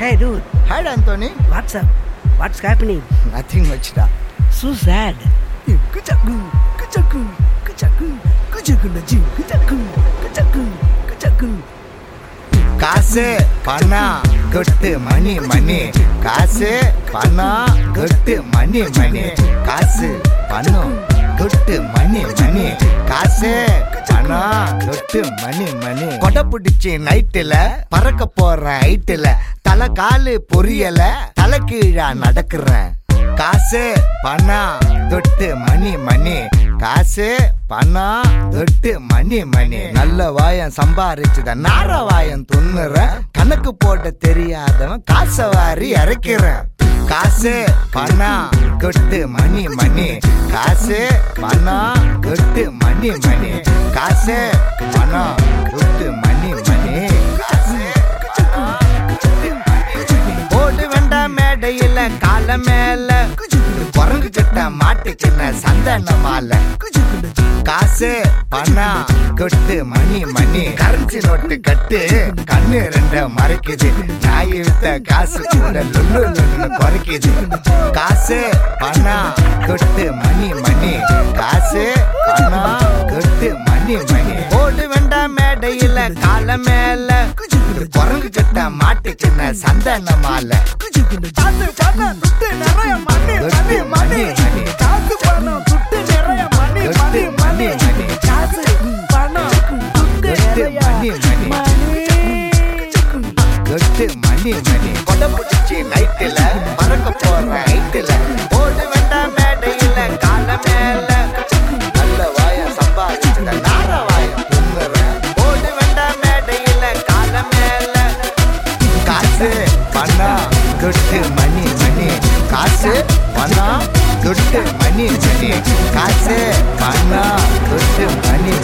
Hey dude, Hi, Anthony. what's up? What's happening? Nothing much, da. So sad. Kuchaku, kuchaku, kuchaku, kuchaku, naji, kuchaku, kuchaku, kuchaku. காசு பணம் கொட்டு மணி மணி காசு பணம் கொட்டு மணி மணி காசு பணம் கொட்டு மணி மணி காசு பணம் கொட்டு மணி மணி கொடை பிடிச்சி நைட்டுல பறக்க போற ஹைட்டுல தலை காலு பொரியல தலை கீழா நடக்கிறேன் காசு பணம் தொட்டு மணி மணி காசு பணம் தொட்டு மணி மணி நல்ல வாயம் சம்பாரிச்சுத நார வாயம் துண்ணுறேன் கணக்கு போட தெரியாதவன் காசை வாரி இறக்கிறேன் காசு பணம் கொட்டு மணி மணி காசு பணம் கொட்டு மணி மணி காசு பணம் கொட்டு மணி மணி காசு பணம் கொட்டு மணி மணி. ஓடு வேண்டாம் மேடையில கால மேல குரங்கு சட்ட மாட்டுக்கின சந்தன மாலை காசு பணம் கொட்டு மணி மணி கரன்சி நோட்டு கட்டு கண்ணு ரெண்ட மறைக்குது நாய் வித்த காசு கூட லுல்லு லுல்லுன்னு குறைக்குது காசு பணம் கொட்டு மணி மணி காசு பணம் கொட்டு மணி மணி ஓடு வேண்டாம் மேடையில கால மேல குரங்கு சட்ட மாட்டுக்கின சந்தன மாலை காசு பணம் துட்டு நிறைய மணி மணி மணி காசு பணம் துட்டு நிறைய மணி மணி மணி காசு பணம் துட்டு கொட்டு நிறைய மணி மணி கொட்டு மணி மணி கொடை பிடிச்சி நைட்டுல பறக்க போற ஹைட்டுல ஓடு வேண்டாம் மேடையில கால மேல நல்ல வாய சம்பாதிச்சுட நார வாய துண்ணுறேன் ஓடு வேண்டாம் மேடையில கால மேல காசு பணம் கொட்டு மணி மணி காசு பணம் கொட்டு மணி மணி காசு பணம் கொட்டு மணி